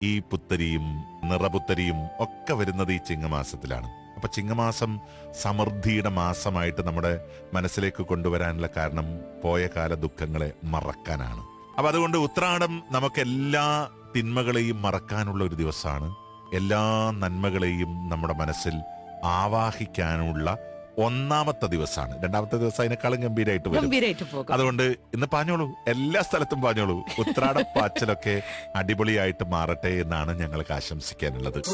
ഈ പുത്തരിയും നിറപുത്തരിയും ഒക്കെ വരുന്നത് ഈ ചിങ്ങമാസത്തിലാണ് അപ്പൊ ചിങ്ങമാസം സമൃദ്ധിയുടെ മാസമായിട്ട് നമ്മുടെ മനസ്സിലേക്ക് കൊണ്ടുവരാനുള്ള കാരണം പോയ കാല ദുഃഖങ്ങളെ മറക്കാനാണ് അപ്പൊ അതുകൊണ്ട് ഉത്രാടം നമുക്ക് എല്ലാ തിന്മകളെയും മറക്കാനുള്ള ഒരു ദിവസമാണ് എല്ലാ നന്മകളെയും നമ്മുടെ മനസ്സിൽ ആവാഹിക്കാനുള്ള ഒന്നാമത്തെ ദിവസമാണ് രണ്ടാമത്തെ ദിവസം അതിനേക്കാളും ഗംഭീരമായിട്ട് വരും ഗംഭീരായിട്ട് പോകും അതുകൊണ്ട് ഇന്ന് പാഞ്ഞോളൂ എല്ലാ സ്ഥലത്തും പാഞ്ഞോളൂ ഉത്രാടപ്പാച്ചിലൊക്കെ അടിപൊളിയായിട്ട് മാറട്ടെ എന്നാണ് ഞങ്ങൾക്ക് ആശംസിക്കാനുള്ളത്